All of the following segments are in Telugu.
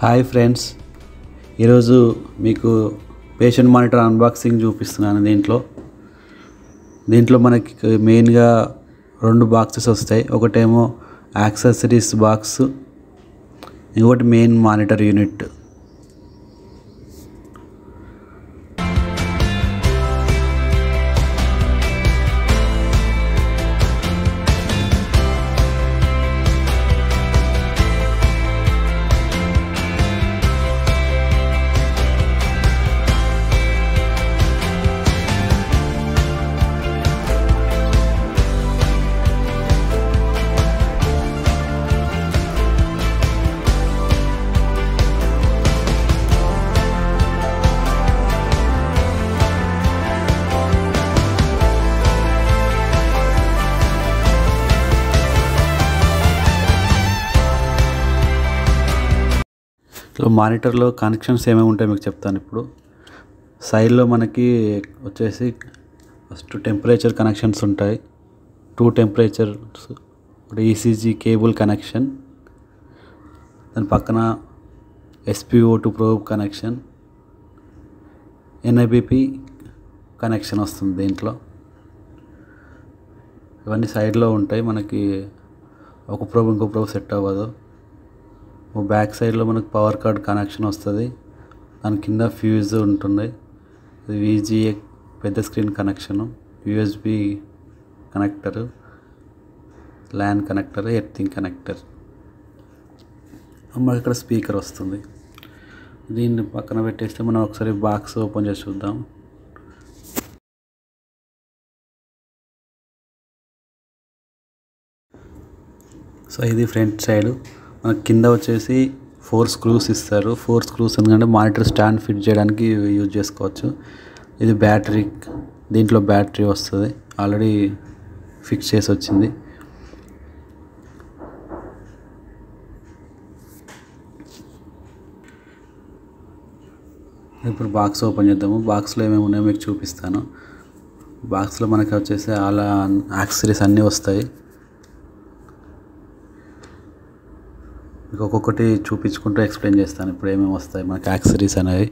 హాయ్ ఫ్రెండ్స్ ఈరోజు మీకు పేషెంట్ మానిటర్ అన్బాక్సింగ్ చూపిస్తున్నాను దీంట్లో దీంట్లో మనకి మెయిన్గా రెండు బాక్సెస్ వస్తాయి ఒకటేమో యాక్సెసరీస్ బాక్స్ ఇంకొకటి మెయిన్ మానిటర్ యూనిట్ ఇట్లా మానిటర్లో కనెక్షన్స్ ఏమేమి ఉంటాయో మీకు చెప్తాను ఇప్పుడు సైడ్లో మనకి వచ్చేసి ఫస్ట్ టెంపరేచర్ కనెక్షన్స్ ఉంటాయి టూ టెంపరేచర్స్ ఒకటి ఈసీజీ కేబుల్ కనెక్షన్ దాని పక్కన SPO two probe connection NIBP connection వస్తుంది దీంట్లో ఇవన్నీ సైడ్లో ఉంటాయి మనకి ఒక ప్రోబ్ ఇంకో ప్రోబ్ సెట్ అవ్వదు బ్యాక్ సైడ్లో మనకు పవర్ కార్డ్ కనెక్షన్ వస్తుంది దాని కింద ఫ్యూజ్ ఉంటుంది ఇది విజిఏ పెద్ద screen connection USB connector LAN connector earthing connector మనకి ఇక్కడ స్పీకర్ వస్తుంది దీన్ని పక్కన పెట్టేస్తే మనం ఒకసారి బాక్స్ ఓపెన్ చేసి చూద్దాం సో ఇది ఫ్రంట్ సైడ్ మనకి కింద వచ్చేసి ఫోర్ స్క్రూస్ ఇస్తారు ఫోర్ స్క్రూస్ ఎందుకంటే మానిటర్ స్టాండ్ ఫిట్ చేయడానికి యూజ్ చేసుకోవచ్చు ఇది బ్యాటరీ దీంట్లో బ్యాటరీ వస్తుంది ఆల్రెడీ ఫిక్స్ చేసి వచ్చింది ఇప్పుడు బాక్స్ ఓపెన్ చేద్దాము బాక్స్లో ఏమేమి ఉన్నాయో మీకు చూపిస్తాను బాక్స్లో మనకి వచ్చేసి అలా యాక్సరీస్ అన్నీ వస్తాయి మీకు ఒక్కొక్కటి చూపించుకుంటూ ఎక్స్ప్లెయిన్ చేస్తాను ఇప్పుడు ఏమేమి వస్తాయి మనకి యాక్సరీస్ అనేవి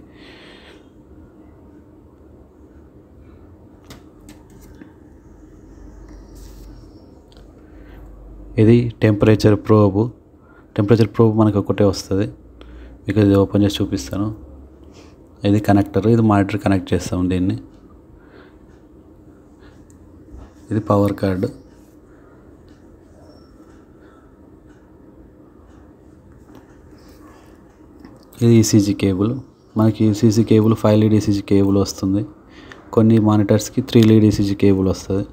ఇది టెంపరేచర్ ప్రోబ్ టెంపరేచర్ ప్రోబ్ మనకి ఒకటే వస్తుంది మీకు ఇది ఓపెన్ చేసి చూపిస్తాను ఇది కనెక్టర్ ఇది మానిటర్ కనెక్ట్ చేస్తాం దీన్ని ఇది పవర్ కార్డు ఇది ఈసీజీ కేబుల్ మనకి ECG cable five lead ECG cable వస్తుంది కొన్ని మానిటర్స్కి త్రీ లీడ్ ఈసీజీ కేబుల్ వస్తుంది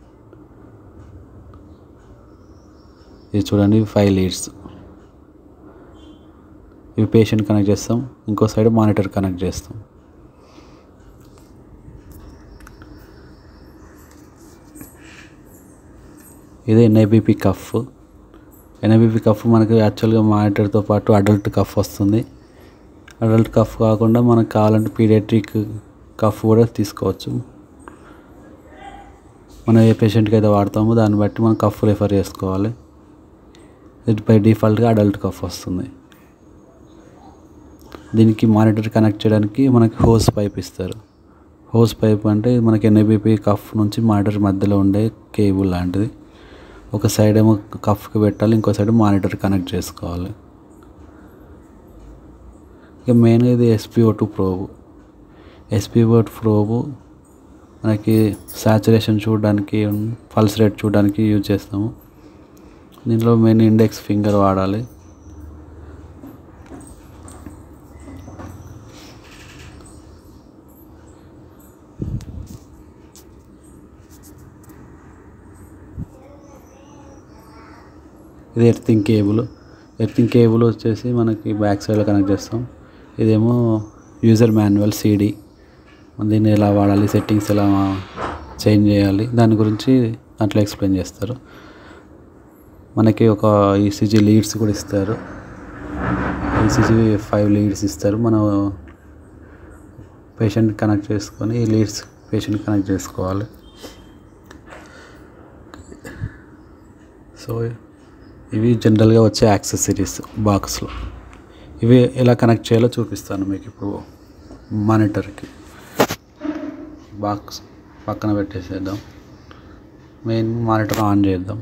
ఇది చూడండి ఫైవ్ లీడ్స్ ఇవి పేషెంట్ కనెక్ట్ చేస్తాం ఇంకో సైడ్ మానిటర్ కనెక్ట్ చేస్తాం ఇది ఎన్ఐబిపి కఫ్ ఎన్ఐబిపి కఫ్ మనకి యాక్చువల్గా మానిటర్తో పాటు అడల్ట్ కఫ్ వస్తుంది అడల్ట్ కఫ్ కాకుండా మనకు కావాలంటే పీడియాట్రిక్ కఫ్ కూడా తీసుకోవచ్చు మనం ఏ పేషెంట్కి అయితే వాడతామో దాన్ని బట్టి మనం కఫ్ రిఫర్ చేసుకోవాలి ఇది బై డిఫాల్ట్గా అడల్ట్ కఫ్ వస్తుంది దీనికి మానిటర్ కనెక్ట్ చేయడానికి మనకి హోస్ పైప్ ఇస్తారు హోస్ పైప్ అంటే మనకి ఎన్ఐబిపి కఫ్ నుంచి మానిటర్ మధ్యలో ఉండే కేబుల్ లాంటిది ఒక సైడ్ ఏమో కఫ్కి పెట్టాలి ఇంకో సైడ్ మానిటర్ కనెక్ట్ చేసుకోవాలి ఇక మెయిన్గా ఇది SPO two probe SPO two probe మనకి సాచురేషన్ చూడడానికి పల్స్ రేట్ చూడడానికి యూజ్ చేస్తాము దీంట్లో మెయిన్ ఇండెక్స్ ఫింగర్ వాడాలి ఇది ఎర్తింగ్ కేబుల్ ఎర్తింగ్ కేబుల్ వచ్చేసి మనకి బ్యాక్ సైడ్లో కనెక్ట్ చేస్తాం ఇదేమో యూజర్ మాన్యువల్ సీడీ దీన్ని ఎలా వాడాలి సెట్టింగ్స్ ఎలా చేంజ్ చేయాలి దాని గురించి దాంట్లో ఎక్స్ప్లెయిన్ చేస్తారు మనకి ఒక ఈసీజీ లీడ్స్ కూడా ఇస్తారు ఈసీజీ ఫైవ్ లీడ్స్ ఇస్తారు మనం పేషెంట్ కనెక్ట్ చేసుకొని ఈ లీడ్స్ పేషెంట్ కనెక్ట్ చేసుకోవాలి సో ఇవి జనరల్గా వచ్చే యాక్సెసరీస్ బాక్స్లో ఇవి ఎలా కనెక్ట్ చేయాలో చూపిస్తాను మీకు ఇప్పుడు మానిటర్కి బాక్స్ పక్కన పెట్టేసేద్దాం మెయిన్ మానిటర్ ఆన్ చేద్దాం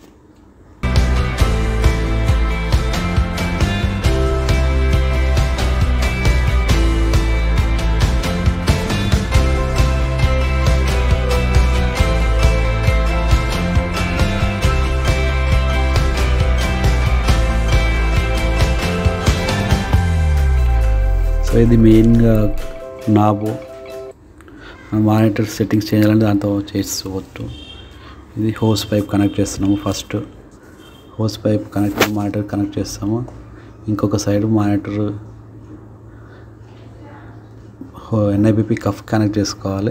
సో ఇది మెయిన్గా నాబు మానిటర్ సెట్టింగ్స్ చేయాలంటే దాంతో చేసుకోవచ్చు ఇది హోస్ పైప్ కనెక్ట్ చేస్తున్నాము first hose pipe connect monitor connect చేస్తాము ఇంకొక side monitor NIBP cuff connect చేసుకోవాలి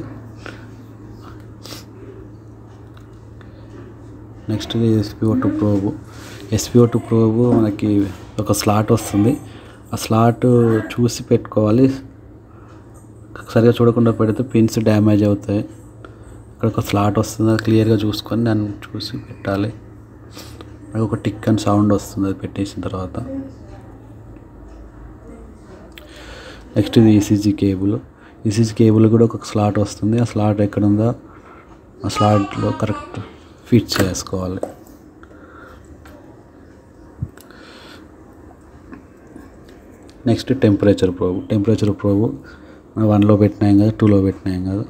next SPO two probe SPO two probe మనకి ఒక స్లాట్ వస్తుంది ఆ స్లాట్ చూసి పెట్టుకోవాలి సరిగా చూడకుండా పెడితే పిన్స్ డ్యామేజ్ అవుతాయి ఇక్కడ ఒక స్లాట్ వస్తుంది అది క్లియర్గా చూసుకొని దాన్ని చూసి పెట్టాలి మనకు ఒక టిక్ అని సౌండ్ వస్తుంది అది పెట్టేసిన తర్వాత నెక్స్ట్ ఇది ఈసీజీ కేబుల్ ఈసీజీ కేబుల్ కూడా ఒక స్లాట్ వస్తుంది ఆ స్లాట్ ఎక్కడ ఉందో ఆ స్లాట్లో కరెక్ట్ ఫిట్ చేసుకోవాలి next temperature probe temperature probe మనం వన్లో పెట్టినాం కదా టూలో పెట్టినాం కదా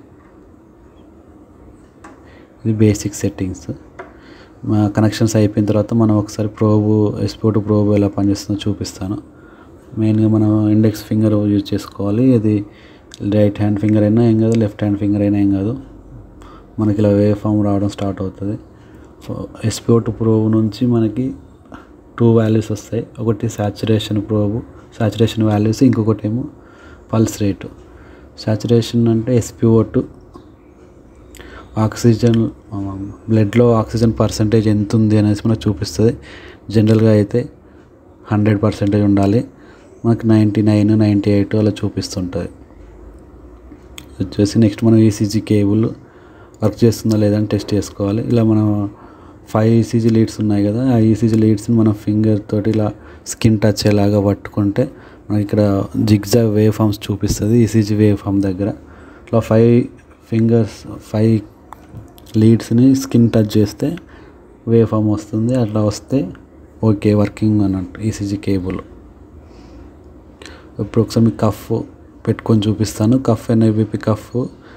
ఇది బేసిక్ సెట్టింగ్స్ మా కనెక్షన్స్ అయిపోయిన తర్వాత మనం ఒకసారి ప్రోబు ఎస్పోర్ట్ ప్రోబు ఎలా పనిచేస్తుందో చూపిస్తాను మెయిన్గా మనం ఇండెక్స్ ఫింగర్ యూజ్ చేసుకోవాలి ఇది రైట్ హ్యాండ్ ఫింగర్ అయినా ఏం కాదు లెఫ్ట్ హ్యాండ్ ఫింగర్ అయినా ఏం కాదు మనకి ఇలా వే ఫామ్ రావడం స్టార్ట్ అవుతుంది ఎస్పోర్ట్ ప్రోబ్ నుంచి మనకి టూ వాల్యూస్ వస్తాయి ఒకటి సాచురేషన్ ప్రోబు సాచురేషన్ వాల్యూస్ ఇంకొకటి ఏమో పల్స్ రేటు సాచురేషన్ అంటే ఎస్పిఓ2 ఆక్సిజన్ బ్లడ్లో ఆక్సిజన్ పర్సంటేజ్ ఎంత ఉంది అనేసి మనకు చూపిస్తుంది జనరల్గా అయితే హండ్రెడ్ పర్సెంటేజ్ ఉండాలి మనకి నైంటీ నైన్ నైంటీ ఎయిట్ అలా చూపిస్తుంటుంది వచ్చేసి నెక్స్ట్ మనం ఈసీజీ కేబుల్ వర్క్ చేస్తుందా లేదా అని టెస్ట్ చేసుకోవాలి ఇలా మనం ఫైవ్ ఈసీజీ లీడ్స్ ఉన్నాయి కదా ఆ ఈసీజీ లీడ్స్ని మనం ఫింగర్ తోటి ఇలా స్కిన్ టచ్ అయ్యేలాగా పట్టుకుంటే మనకి ఇక్కడ జిగ్జా వేవ్ ఫామ్స్ చూపిస్తుంది ఈసీజీ వేవ్ ఫామ్ దగ్గర ఇట్లా ఫైవ్ ఫింగర్స్ ఫైవ్ లీడ్స్ని స్కిన్ టచ్ చేస్తే వేవ్ ఫామ్ వస్తుంది అట్లా వస్తే ఓకే వర్కింగ్ అన్నట్టు ఈసీజీ కేబుల్ ఇప్పుడు ఒకసారి మీకు కఫ్ పెట్టుకొని చూపిస్తాను కఫ్ ఎన్ఐబిపి కఫ్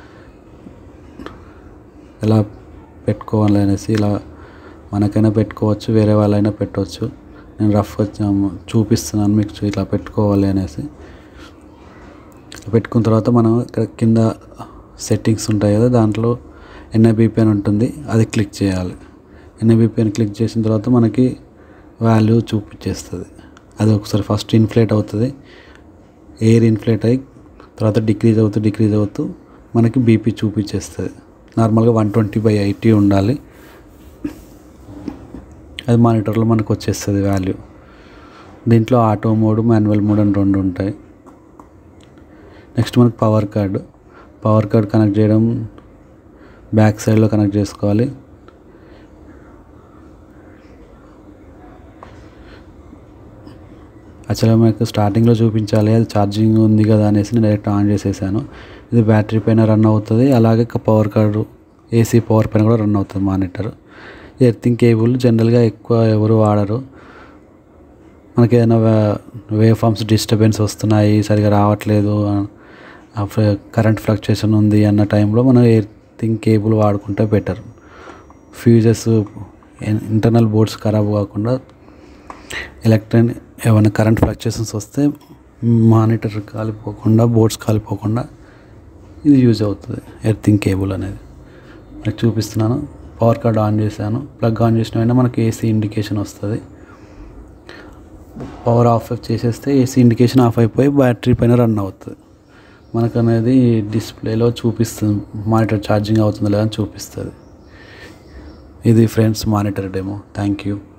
ఎలా పెట్టుకోవాలి అనేసి ఇలా మనకైనా పెట్టుకోవచ్చు వేరే వాళ్ళైనా పెట్టవచ్చు నేను రఫ్గా చూపిస్తున్నాను మీకు ఇలా పెట్టుకోవాలి అనేసి పెట్టుకున్న తర్వాత మనం ఇక్కడ కింద సెట్టింగ్స్ ఉంటాయి కదా దాంట్లో ఎన్ఐబిపి అని ఉంటుంది అది క్లిక్ చేయాలి ఎన్ఐబిపి అని క్లిక్ చేసిన తర్వాత మనకి వాల్యూ చూపించేస్తుంది అది ఒకసారి ఫస్ట్ ఇన్ఫ్లేట్ అవుతుంది ఎయిర్ ఇన్ఫ్లేట్ అయ్యి తర్వాత డిక్రీజ్ అవుతూ డిక్రీజ్ అవుతూ మనకి బీపీ చూపించేస్తుంది నార్మల్గా వన్ ట్వంటీ బై ఎయిటీ ఉండాలి అది మానిటర్లో మనకు వచ్చేస్తుంది వాల్యూ దీంట్లో ఆటో మోడ్ మాన్యువల్ మోడ్ అని రెండు ఉంటాయి నెక్స్ట్ మనకు power cord power cord connect చేయడం బ్యాక్ సైడ్లో కనెక్ట్ చేసుకోవాలి యాక్చువల్గా మనకు స్టార్టింగ్లో చూపించాలి అది ఛార్జింగ్ ఉంది కదా అనేసి నేను డైరెక్ట్ ఆన్ చేసేసాను ఇది బ్యాటరీ పైన రన్ అవుతుంది అలాగే పవర్ కార్డు ఏసీ పవర్ పైన కూడా రన్ అవుతుంది మానిటర్ ఎర్తింగ్ కేబుల్ జనరల్గా ఎక్కువ ఎవరు వాడరు మనకి ఏదైనా వేవ్ ఫామ్స్ డిస్టర్బెన్స్ వస్తున్నాయి సరిగా రావట్లేదు కరెంట్ ఫ్లక్చుయేషన్ ఉంది అన్న టైంలో మనం ఎర్తింగ్ కేబుల్ వాడుకుంటే బెటర్ ఫ్యూజెస్ ఇంటర్నల్ బోర్డ్స్ ఖరాబ్ కాకుండా ఎలక్ట్రానిక్ ఏమైనా కరెంట్ ఫ్లక్చుయేషన్స్ వస్తే మానిటర్ కాలిపోకుండా బోర్డ్స్ కాలిపోకుండా ఇది యూజ్ అవుతుంది ఎర్తింగ్ కేబుల్ అనేది మీకు చూపిస్తున్నాను పవర్ కార్డ్ ఆన్ చేశాను ప్లగ్ ఆన్ చేసిన వెంటనే మనకి ఏసీ ఇండికేషన్ వస్తుంది పవర్ ఆఫ్ చేసేస్తే ఏసీ ఇండికేషన్ ఆఫ్ అయిపోయి బ్యాటరీ పైన రన్ అవుతుంది మనకు అనేది డిస్ప్లేలో చూపిస్తుంది మానిటర్ ఛార్జింగ్ అవుతుందో లేదని చూపిస్తుంది ఇది friends monitor demo thank you